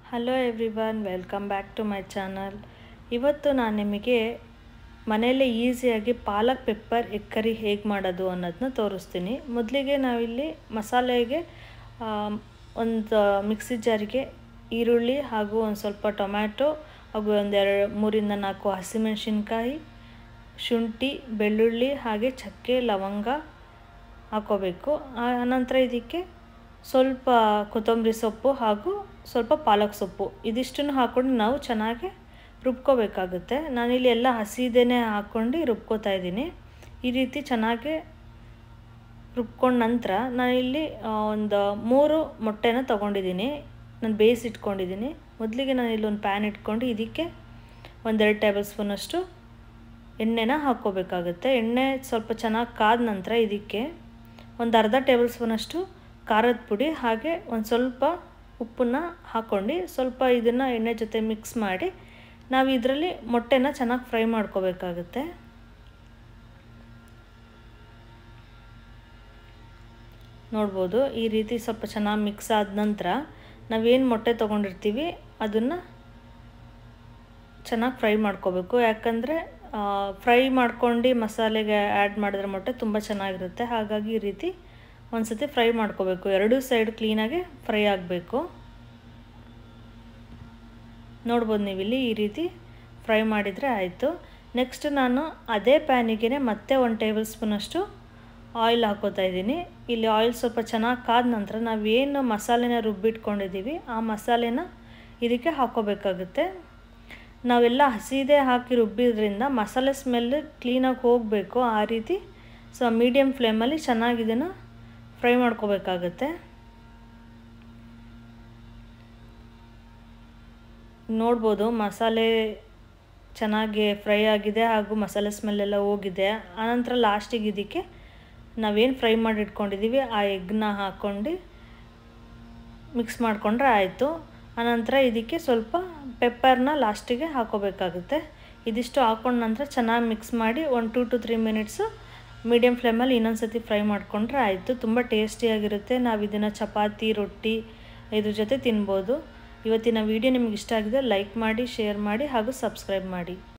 hello everyone welcome back to my channel ಇವತ್ತು ನಾನು ನಿಮಗೆ ಮನೆಯಲ್ಲೇ ಈಸಿಯಾಗಿ ಪಾಲಕ್ ಪೆಪ್ಪರ್ ಎಗ್ ಕರಿ ಹೇಗೆ ಮಾಡೋದು ಅನ್ನೋದನ್ನ ತೋರಿಸ್ತೀನಿ ಮೊದಲಿಗೆ ನಾವಿಲ್ಲಿ ಮಸಾಲೆಗೆ ಒಂದು ಮಿಕ್ಸಿ ಜಾರಿಗೆ ಈರುಳ್ಳಿ ಹಾಗೂ ಒಂದು ಸ್ವಲ್ಪ ಟೊಮ್ಯಾಟೊ ಹಾಗೂ ಒಂದೆರಡು ಮೂರಿಂದ ನಾಲ್ಕು ಹಸಿಮೆಣಸಿನ್ಕಾಯಿ ಶುಂಠಿ ಬೆಳ್ಳುಳ್ಳಿ ಹಾಗೆ ಚಕ್ಕೆ ಲವಂಗ ಹಾಕೋಬೇಕು ಆನಂತರ ಇದಕ್ಕೆ ಸ್ವಲ್ಪ ಕೊತ್ತಂಬರಿ ಸೊಪ್ಪು ಹಾಗೂ ಸ್ವಲ್ಪ ಪಾಲಕ್ ಸೊಪ್ಪು ಇದಿಷ್ಟನ್ನು ಹಾಕ್ಕೊಂಡು ನಾವು ಚೆನ್ನಾಗಿ ರುಬ್ಕೋಬೇಕಾಗುತ್ತೆ ನಾನಿಲ್ಲಿ ಎಲ್ಲ ಹಸಿದೇನೆ ಹಾಕ್ಕೊಂಡು ರುಬ್ಕೋತಾ ಇದ್ದೀನಿ ಈ ರೀತಿ ಚೆನ್ನಾಗಿ ರುಬ್ಕೊಂಡ ನಂತರ ನಾನಿಲ್ಲಿ ಒಂದು ಮೂರು ಮೊಟ್ಟೆನ ತೊಗೊಂಡಿದ್ದೀನಿ ನಾನು ಬೇಯಿಸಿ ಇಟ್ಕೊಂಡಿದ್ದೀನಿ ಮೊದಲಿಗೆ ನಾನು ಇಲ್ಲಿ ಒಂದು ಪ್ಯಾನ್ ಇಟ್ಕೊಂಡು ಇದಕ್ಕೆ ಒಂದೆರಡು ಟೇಬಲ್ ಸ್ಪೂನಷ್ಟು ಎಣ್ಣೆನ ಹಾಕ್ಕೋಬೇಕಾಗುತ್ತೆ ಎಣ್ಣೆ ಸ್ವಲ್ಪ ಚೆನ್ನಾಗಿ ಕಾದ ನಂತರ ಇದಕ್ಕೆ ಒಂದು ಅರ್ಧ ಟೇಬಲ್ ಸ್ಪೂನಷ್ಟು ಖಾರದ ಪುಡಿ ಹಾಗೆ ಒಂದು ಸ್ವಲ್ಪ ಉಪ್ಪನ್ನ ಹಾಕ್ಕೊಂಡು ಸ್ವಲ್ಪ ಇದನ್ನು ಎಣ್ಣೆ ಜೊತೆ ಮಿಕ್ಸ್ ಮಾಡಿ ನಾವು ಇದರಲ್ಲಿ ಮೊಟ್ಟೆನ ಚೆನ್ನಾಗಿ ಫ್ರೈ ಮಾಡ್ಕೋಬೇಕಾಗುತ್ತೆ ನೋಡ್ಬೋದು ಈ ರೀತಿ ಸ್ವಲ್ಪ ಚೆನ್ನಾಗಿ ಮಿಕ್ಸ್ ಆದ ನಂತರ ನಾವೇನು ಮೊಟ್ಟೆ ತೊಗೊಂಡಿರ್ತೀವಿ ಅದನ್ನು ಚೆನ್ನಾಗಿ ಫ್ರೈ ಮಾಡ್ಕೋಬೇಕು ಯಾಕಂದರೆ ಫ್ರೈ ಮಾಡ್ಕೊಂಡು ಮಸಾಲೆಗೆ ಆ್ಯಡ್ ಮಾಡಿದ್ರೆ ಮೊಟ್ಟೆ ತುಂಬ ಚೆನ್ನಾಗಿರುತ್ತೆ ಹಾಗಾಗಿ ಈ ರೀತಿ ಒಂದು ಸತಿ ಫ್ರೈ ಮಾಡ್ಕೋಬೇಕು ಎರಡೂ ಸೈಡ್ ಕ್ಲೀನಾಗಿ ಫ್ರೈ ಆಗಬೇಕು ನೋಡ್ಬೋದು ನೀವಿಲ್ಲಿ ಈ ರೀತಿ ಫ್ರೈ ಮಾಡಿದರೆ ಆಯಿತು ನೆಕ್ಸ್ಟ್ ನಾನು ಅದೇ ಪ್ಯಾನಿಗೆ ಮತ್ತೆ ಒಂದು ಟೇಬಲ್ ಸ್ಪೂನಷ್ಟು ಆಯಿಲ್ ಹಾಕೋತಾ ಇದ್ದೀನಿ ಇಲ್ಲಿ ಆಯಿಲ್ ಸ್ವಲ್ಪ ಚೆನ್ನಾಗಿ ಕಾದ ನಂತರ ನಾವೇನು ಮಸಾಲೆನ ರುಬ್ಬಿಟ್ಕೊಂಡಿದ್ದೀವಿ ಆ ಮಸಾಲೆನ ಇದಕ್ಕೆ ಹಾಕೋಬೇಕಾಗುತ್ತೆ ನಾವೆಲ್ಲ ಹಸಿದೇ ಹಾಕಿ ರುಬ್ಬಿದ್ರಿಂದ ಮಸಾಲೆ ಸ್ಮೆಲ್ ಕ್ಲೀನಾಗಿ ಹೋಗಬೇಕು ಆ ರೀತಿ ಸೊ ಮೀಡಿಯಮ್ ಫ್ಲೇಮಲ್ಲಿ ಚೆನ್ನಾಗಿ ಇದನ್ನು ಫ್ರೈ ಮಾಡ್ಕೋಬೇಕಾಗತ್ತೆ ನೋಡ್ಬೋದು ಮಸಾಲೆ ಚೆನ್ನಾಗಿ ಫ್ರೈ ಆಗಿದೆ ಹಾಗೂ ಮಸಾಲೆ ಸ್ಮೆಲ್ಲೆಲ್ಲ ಹೋಗಿದೆ ಆನಂತರ ಲಾಸ್ಟಿಗೆ ಇದಕ್ಕೆ ನಾವೇನು ಫ್ರೈ ಮಾಡಿ ಇಟ್ಕೊಂಡಿದ್ದೀವಿ ಆ ಎಗ್ನ ಹಾಕ್ಕೊಂಡು ಮಿಕ್ಸ್ ಮಾಡಿಕೊಂಡ್ರೆ ಆಯಿತು ಆನಂತರ ಇದಕ್ಕೆ ಸ್ವಲ್ಪ ಪೆಪ್ಪರ್ನ ಲಾಸ್ಟಿಗೆ ಹಾಕೋಬೇಕಾಗುತ್ತೆ ಇದಿಷ್ಟು ಹಾಕೊಂಡ ನಂತರ ಚೆನ್ನಾಗಿ ಮಿಕ್ಸ್ ಮಾಡಿ ಒಂದು two to three minutes medium ಫ್ಲೇಮಲ್ಲಿ ಇನ್ನೊಂದು ಸತಿ ಫ್ರೈ ಮಾಡಿಕೊಂಡ್ರೆ ಆಯಿತು ತುಂಬ ಟೇಸ್ಟಿಯಾಗಿರುತ್ತೆ ನಾವು ಇದನ್ನು ಚಪಾತಿ ರೊಟ್ಟಿ ಇದ್ರ ಜೊತೆ ತಿನ್ಬೋದು ಇವತ್ತಿನ ವಿಡಿಯೋ ನಿಮ್ಗೆ ಇಷ್ಟ ಆಗಿದೆ ಲೈಕ್ ಮಾಡಿ ಶೇರ್ ಮಾಡಿ ಹಾಗೂ ಸಬ್ಸ್ಕ್ರೈಬ್ ಮಾಡಿ